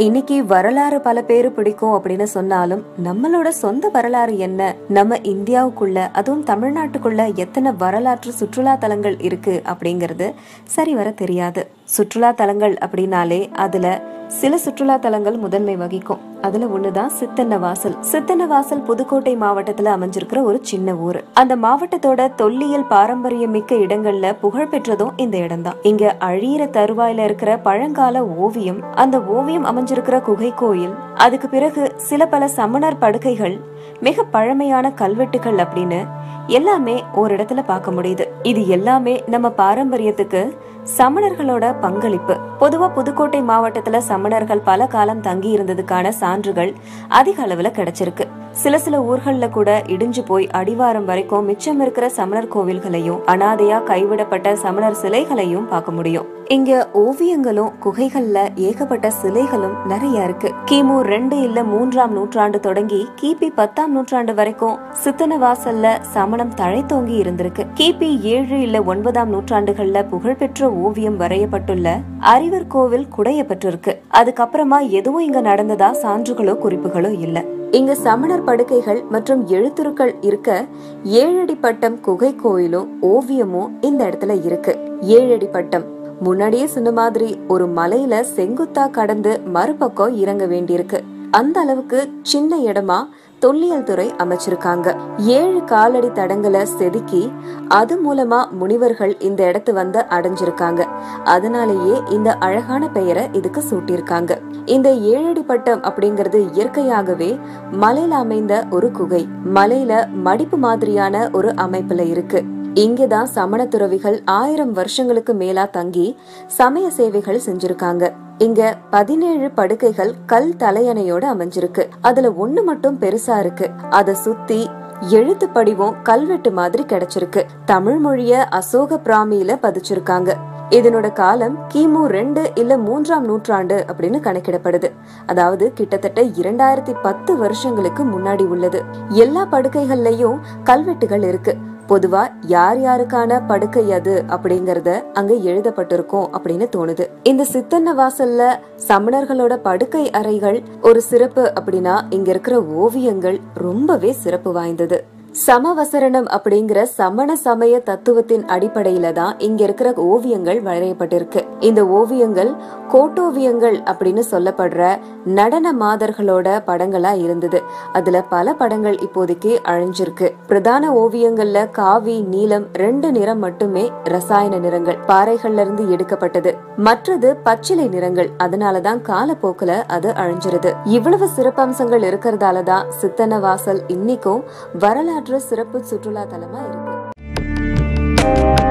இன்னைக்கு வரலாறு பல பேரு பிடிக்கும் அப்படின்னு சொன்னாலும் நம்மளோட சொந்த வரலாறு என்ன நம்ம இந்தியாவுக்குள்ள அதுவும் தமிழ்நாட்டுக்குள்ள எத்தனை வரலாற்று சுற்றுலா தலங்கள் இருக்கு அப்படிங்கிறது சரிவர தெரியாது சுற்றுலா தலங்கள் அப்படின்னாலே அதுல சில சுற்றுலா தலங்கள் முதன்மை வகிக்கும் அதுல ஒண்ணுதான் சித்தன்ன வாசல் சித்தன்ன வாசல் புதுக்கோட்டை மாவட்டத்துல அமைஞ்சிருக்கிற ஒரு சின்ன ஊர் அந்த மாவட்டத்தோட தொல்லியல் பாரம்பரியம் மிக்க இடங்கள்ல புகழ் பெற்றதும் இந்த இடம்தான் இங்க அழியிற தருவாயில இருக்கிற பழங்கால ஓவியம் அந்த ஓவியம் அமைஞ்சிருக்கிற குகை கோயில் அதுக்கு பிறகு சில பல சமணர் படுக்கைகள் மிக பழமையான கல்வெட்டுகள் அப்படின்னு எல்லாமே ஒரு இடத்துல பார்க்க முடியுது இது எல்லாமே நம்ம பாரம்பரியத்துக்கு சமணர்களோட பங்களிப்பு பொதுவா புதுக்கோட்டை மாவட்டத்துல சமணர்கள் பல காலம் தங்கி இருந்ததுக்கான சான்றுகள் அதிக அளவுல கிடைச்சிருக்கு சில சில ஊர்கள்ல கூட இடிஞ்சு போய் அடிவாரம் வரைக்கும் மிச்சம் இருக்கிற சமணர் கோவில்களையும் அனாதையா கைவிடப்பட்ட சமணர் சிலைகளையும் பார்க்க முடியும் இங்க ஓவியங்களும் குகைகள்ல ஏகப்பட்ட சிலைகளும் நிறைய இருக்கு கிமு ரெண்டு இல்ல மூன்றாம் நூற்றாண்டு தொடங்கி கிபி பத்தாம் நூற்றாண்டு வரைக்கும் சித்தன வாசல்ல சமணம் தழைத்தோங்கி இருந்திருக்கு கிபி ஏழு இல்ல ஒன்பதாம் நூற்றாண்டுகள்ல புகழ்பெற்ற ஓவியம் வரையப்பட்டுள்ள அறிவர் கோவில் குடைய பெற்றிருக்கு அதுக்கப்புறமா எதுவும் இங்க நடந்ததா சான்றுகளோ குறிப்புகளோ இல்ல இங்க சமணர் படுக்கைகள் மற்றும் எழுத்துருக்கள் இருக்க ஏழடி பட்டம் குகை கோயிலும் ஓவியமும் இந்த இடத்துல இருக்கு ஏழடி பட்டம் முன்னாடியே சொன்ன மாதிரி ஒரு மலையில செங்குத்தா கடந்து மறுபக்கம் இறங்க வேண்டியிருக்கு அந்த அளவுக்கு சின்ன இடமா தொல்லியல் துறை அமைச்சிருக்காங்க ஏழு காலடி தடங்களை செதுக்கி அது மூலமா முனிவர்கள் இந்த இடத்து வந்து அடைஞ்சிருக்காங்க அதனாலேயே இந்த அழகான பெயரை இதுக்கு சூட்டியிருக்காங்க இந்த ஏழடி பட்டம் அப்படிங்கிறது இயற்கையாகவே மலையில அமைந்த ஒரு குகை மலையில மடிப்பு மாதிரியான ஒரு அமைப்புல இருக்கு இங்கதான் சமண துறவிகள் ஆயிரம் வருஷங்களுக்கு மேலா தங்கி சமய சேவைகள் செஞ்சிருக்காங்க இங்க பதினேழு படுக்கைகள் கல் தலையணையோட அமைஞ்சிருக்கு அதுல ஒண்ணு மட்டும் பெருசா இருக்கு அத சுத்தி எழுத்து படிவம் கல்வெட்டு மாதிரி கிடைச்சிருக்கு தமிழ் மொழிய அசோக பிராமியில பதிச்சிருக்காங்க இதனோட காலம் கிமு ரெண்டு இல்ல மூன்றாம் நூற்றாண்டு அப்படின்னு கணக்கிடப்படுது அதாவது கிட்டத்தட்ட இரண்டாயிரத்தி பத்து வருஷங்களுக்கு முன்னாடி உள்ளது எல்லா படுக்கைகள்லயும் கல்வெட்டுகள் இருக்கு பொதுவா யார் யாருக்கான படுக்கை அது அப்படிங்கறத அங்க எழுதப்பட்டிருக்கும் அப்படின்னு தோணுது இந்த சித்தன்ன வாசல்ல சமணர்களோட படுக்கை அறைகள் ஒரு சிறப்பு அப்படின்னா இங்க இருக்கிற ஓவியங்கள் ரொம்பவே சிறப்பு வாய்ந்தது சமவசரணம் அப்படிங்கிற சமண சமய தத்துவத்தின் அடிப்படையில தான் இங்க இருக்கிற ஓவியங்கள் வரையப்பட்டிருக்கு இந்த ஓவியங்கள் கோட்டோவியங்கள் அப்படின்னு சொல்லப்படுற நடன மாதர்களோட படங்களா இருந்தது அதுல பல படங்கள் இப்போதைக்கு அழிஞ்சிருக்கு பிரதான ஓவியங்கள்ல காவி நீலம் ரெண்டு நிறம் மட்டுமே ரசாயன நிறங்கள் பாறைகள்ல இருந்து எடுக்கப்பட்டது மற்றது பச்சிலை நிறங்கள் அதனாலதான் காலப்போக்குல அது அழிஞ்சிருது இவ்வளவு சிறப்பம்சங்கள் இருக்கிறதாலதான் சித்தன வாசல் இன்னைக்கும் வரலாற்று சிறப்பு சுற்றுலா தலமா இருக்கு